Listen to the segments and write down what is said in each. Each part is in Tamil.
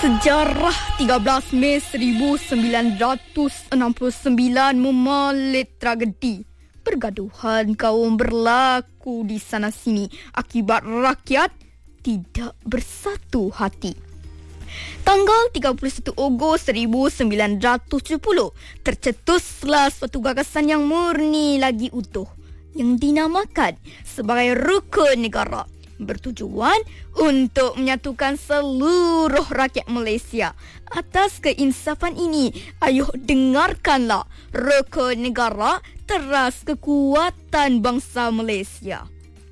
Sejarah 13 Mei 1969 memelit tragedi. Pergaduhan kaum berlaku di sana sini akibat rakyat tidak bersatu hati. Tanggal 31 Ogos 1970, tercetuslah suatu gagasan yang murni lagi utuh yang dinamakan sebagai Rukun Negara bertujuan untuk menyatukan seluruh rakyat Malaysia. Atas keinsafan ini, ayuh dengarkanlah Rukun Negara teras kekuatan bangsa Malaysia.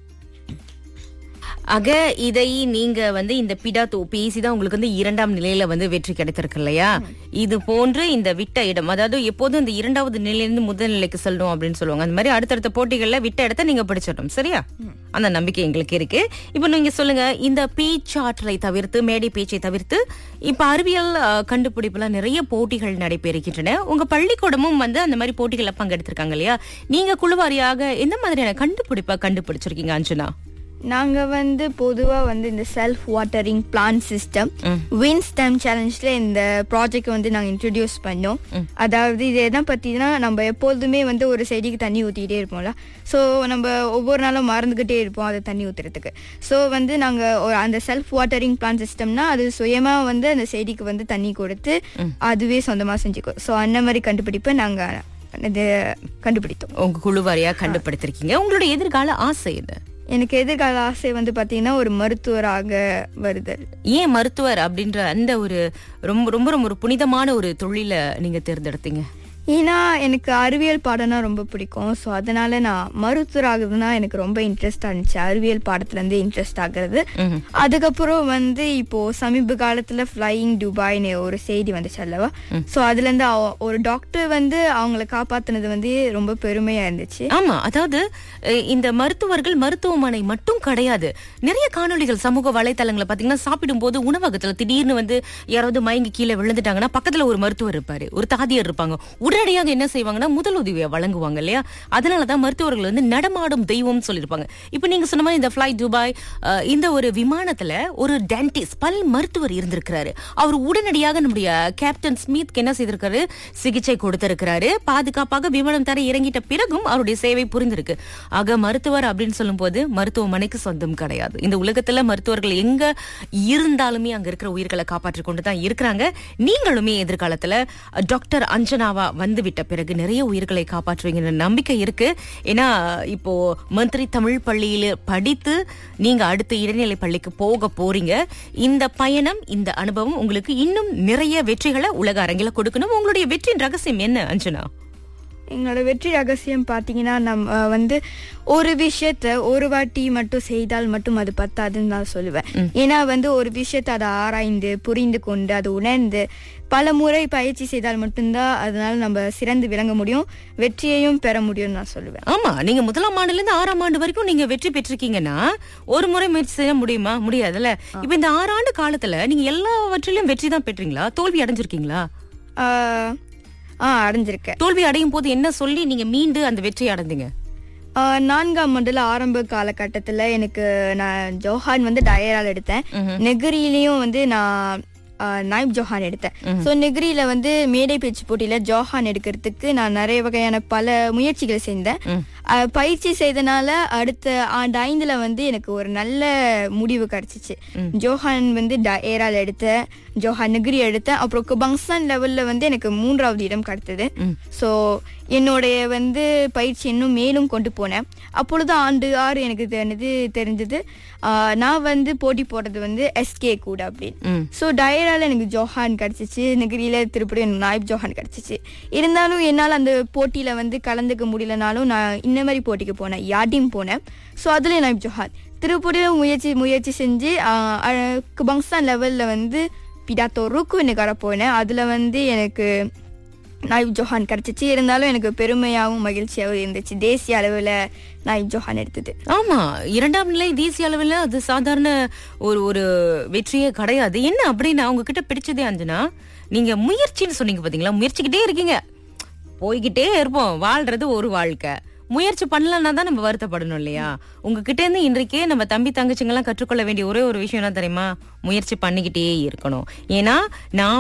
ஆக இதை நீங்க வந்து இந்த பிடாத்தோ பேசிதான் உங்களுக்கு வந்து இரண்டாம் நிலையில வந்து வெற்றி கிடைத்திருக்கு இல்லையா இது போன்று இந்த விட்ட இடம் அதாவது எப்போதும் இந்த இரண்டாவது நிலையிலிருந்து முதல் நிலைக்கு செல்லணும் அப்படின்னு சொல்லுவாங்க அந்த மாதிரி அடுத்தடுத்த போட்டிகள்ல விட்ட இடத்த நீங்க பிடிச்சிடணும் சரியா அந்த நம்பிக்கை எங்களுக்கு இருக்கு இப்போ நீங்க சொல்லுங்க இந்த பேச்சாற்றலை தவிர்த்து மேடை பேச்சை தவிர்த்து இப்ப அறிவியல் அஹ், கண்டுபிடிப்புல நிறைய போட்டிகள் நடைபெறுகின்றன உங்க பள்ளிக்கூடமும் வந்து அந்த மாதிரி போட்டிகள்ல பங்கெடுத்திருக்காங்க இல்லையா நீங்க குழுவாரியாக எந்த மாதிரியான கண்டுபிடிப்பை கண்டுபிடிச்சிருக்கீங்க அஞ்சனா நாங்க வந்து பொதுவா வந்து இந்த self watering plant system win STEM சேலஞ்சில் இந்த ப்ராஜெக்ட் வந்து நாங்க இன்ட்ரடியூஸ் பண்ணோம் அதாவது இது என்ன பத்தினா நம்ம எப்பொழுதுமே வந்து ஒரு செடிக்கு தண்ணி ஊத்திக்கிட்டே இருப்போம்ல ஸோ நம்ம ஒவ்வொரு நாளும் மறந்துகிட்டே இருப்போம் அதை தண்ணி ஊத்துறதுக்கு ஸோ வந்து நாங்க ஒரு அந்த செல்ஃப் வாட்டரிங் பிளான் சிஸ்டம்னா அது சுயமா வந்து அந்த செடிக்கு வந்து தண்ணி கொடுத்து அதுவே சொந்தமா செஞ்சுக்கும் ஸோ அந்த மாதிரி கண்டுபிடிப்பை நாங்க இது கண்டுபிடித்தோம் உங்க குழுவாரியா கண்டுபிடித்திருக்கீங்க உங்களுடைய எதிர்கால ஆசை இது எனக்கு எதிர்கால ஆசை வந்து பாத்தீங்கன்னா ஒரு மருத்துவராக வருதல் ஏன் மருத்துவர் அப்படின்ற அந்த ஒரு ரொம்ப ரொம்ப ரொம்ப ஒரு புனிதமான ஒரு தொழிலை நீங்க தேர்ந்தெடுத்தீங்க ஏன்னா எனக்கு அறிவியல் பாடம்னா ரொம்ப பிடிக்கும் ஸோ அதனால நான் மருத்துவர் ஆகுதுன்னா எனக்கு ரொம்ப இன்ட்ரெஸ்டாக இருந்துச்சு அறிவியல் பாடத்துலேருந்து இன்ட்ரெஸ்ட் ஆகுறது ம்ஹும். அதுக்கப்புறம் வந்து இப்போ சமீப காலத்துல ஃப்ளையிங் துபாய்னு ஒரு செய்தி வந்துச்சு அல்லவா ஸோ அதுலேருந்து அவ- ஒரு டாக்டர் வந்து அவங்கள காப்பாத்துனது வந்து ரொம்ப பெருமையா இருந்துச்சு ஆமா அதாவது அஹ், இந்த மருத்துவர்கள் மருத்துவமனை மட்டும் கிடையாது நிறைய காணொளிகள் சமூக வலைத்தளங்களை பாத்தீங்கன்னா சாப்பிடும் போது உணவகத்துல திடீர்னு வந்து யாராவது மயங்கி கீழே விழுந்துட்டாங்கன்னா பக்கத்துல ஒரு மருத்துவர் இருப்பாரு ஒரு தாதியர் இருப்பாங்க உடனடியாக என்ன செய்வாங்கன்னா முதல் உதவியை வழங்குவாங்க இல்லையா அதனாலதான் மருத்துவர்கள் வந்து நடமாடும் தெய்வம் சொல்லியிருப்பாங்க இப்போ நீங்க சொன்ன மாதிரி இந்த ஃபிளை துபாய் அஹ், இந்த ஒரு விமானத்துல ஒரு டென்டிஸ்ட் பல் மருத்துவர் இருந்திருக்கிறாரு அவர் உடனடியாக நம்முடைய கேப்டன் ஸ்மித்க்கு என்ன செய்திருக்காரு சிகிச்சை கொடுத்திருக்கிறாரு பாதுகாப்பாக விமானம் தர இறங்கிட்ட பிறகும் அவருடைய சேவை புரிந்திருக்கு ஆக மருத்துவர் அப்படின்னு சொல்லும்போது மருத்துவமனைக்கு சொந்தம் கிடையாது இந்த உலகத்துல மருத்துவர்கள் எங்க இருந்தாலுமே அங்க இருக்கிற உயிர்களை காப்பாற்றிக் கொண்டு தான் இருக்கிறாங்க நீங்களுமே எதிர்காலத்துல அஹ், டாக்டர் அஞ்சனாவா வந்து விட்ட பிறகு நிறைய உயிர்களை காப்பாற்றுவீங்கன்ற நம்பிக்கை இருக்கு ஏன்னா இப்போ மந்திரி தமிழ் பள்ளியில படித்து நீங்க அடுத்த இடைநிலை பள்ளிக்கு போக போறீங்க இந்த பயணம் இந்த அனுபவம் உங்களுக்கு இன்னும் நிறைய வெற்றிகளை உலக அரங்கில கொடுக்கணும் உங்களுடைய வெற்றியின் ரகசியம் என்ன அஞ்சனா எங்களோட வெற்றி ரகசியம் பார்த்தீங்கன்னா நம்ம வந்து ஒரு விஷயத்த ஒரு வாட்டி மட்டும் செய்தால் மட்டும் அது பத்தாதுன்னு நான் சொல்லுவேன் ஏன்னா வந்து ஒரு விஷயத்த அதை ஆராய்ந்து புரிந்து கொண்டு அதை உணர்ந்து பல முறை பயிற்சி செய்தால் மட்டும்தான் அதனால நம்ம சிறந்து விளங்க முடியும் வெற்றியையும் பெற முடியும்னு நான் சொல்லுவேன் ஆமா நீங்க முதலாம் ஆண்டுல இருந்து ஆறாம் ஆண்டு வரைக்கும் நீங்க வெற்றி பெற்றிருக்கீங்கன்னா ஒரு முறை முயற்சி செய்ய முடியுமா முடியாதுல்ல இப்ப இந்த ஆறு ஆண்டு காலத்துல நீங்க எல்லாவற்றிலும் வெற்றி தான் பெற்றீங்களா தோல்வி அடைஞ்சிருக்கீங்களா ஆஹ் ஆ அடைஞ்சிருக்கேன் தோல்வி அடையும் போது என்ன சொல்லி நீங்க மீண்டு அந்த வெற்றி அடைந்தீங்க ஆஹ் நான்காம் ஆண்டுல ஆரம்ப காலகட்டத்துல எனக்கு நான் ஜோஹான் வந்து டயரால் எடுத்தேன் நெகிரிலையும் வந்து நான் ஆஹ் நாயிப் ஜோஹான் எடுத்தேன் ஸோ நெகிரியில வந்து மேடை பேச்சு போட்டியில ஜோஹான் எடுக்கிறதுக்கு நான் நிறைய வகையான பல முயற்சிகள் செஞ்சேன் ஆஹ் பயிற்சி செய்தனால அடுத்த ஆண்டு ஐந்துல வந்து எனக்கு ஒரு நல்ல முடிவு கிடைச்சிச்சு ஜோஹான் வந்து டயரால் எடுத்தேன் ஜோஹான் நெகிரி எடுத்தேன் அப்புறம் குபங்சான் லெவல்ல வந்து எனக்கு மூன்றாவது இடம் கிடைத்தது ஸோ என்னுடைய வந்து பயிற்சி இன்னும் மேலும் கொண்டு போனேன் அப்பொழுது ஆண்டு ஆறு எனக்கு தெரிஞ்சது தெரிஞ்சது ஆஹ் நான் வந்து போட்டி போடுறது வந்து எஸ்கே கூட அப்படின்னு ம். ஸோ டயரால எனக்கு ஜோஹான் கிடச்சிச்சு நெகிரியில திருப்பதி எனக்கு நாயிப் ஜோஹான் கிடச்சிச்சு இருந்தாலும் என்னால் அந்த போட்டியில வந்து கலந்துக்க முடியலனாலும் நான் இந்த மாதிரி போட்டிக்கு போனேன் யாடிம் போனேன் ஸோ அதுல நாயிப் ஜோஹான் திருப்பதியும் முயற்சி முயற்சி செஞ்சு பங்ஸ்தான் லெவல்ல வந்து பிடாத்தோ ருக்கு நெகாரா போனேன் அதுல வந்து எனக்கு நாயிப் ஜோஹான் கிடைச்சிச்சு இருந்தாலும் எனக்கு பெருமையாகவும் மகிழ்ச்சியாகவும் இருந்துச்சு தேசிய அளவில் நாயிப் ஜோஹான் எடுத்தது ஆமா இரண்டாம் நிலை தேசிய அளவில் அது சாதாரண ஒரு ஒரு வெற்றியே கிடையாது என்ன அப்படின்னா அவங்க கிட்ட பிடிச்சதே அஞ்சனா நீங்க முயற்சின்னு சொன்னீங்க பாத்தீங்களா முயற்சிக்கிட்டே இருக்கீங்க போய்கிட்டே இருப்போம் வாழ்றது ஒரு வாழ்க்கை முயற்சி பண்ணலன்னா தான் நம்ம வருத்தப்படணும் இல்லையா உங்ககிட்ட இருந்து இன்றைக்கே நம்ம தம்பி தங்கச்சிங்க எல்லாம் கற்றுக்கொள்ள வேண்டிய ஒரே ஒரு விஷயம் என்ன தெரியுமா முயற்சி பண்ணிக்கிட்டே இருக்கணும் ஏன்னா நான்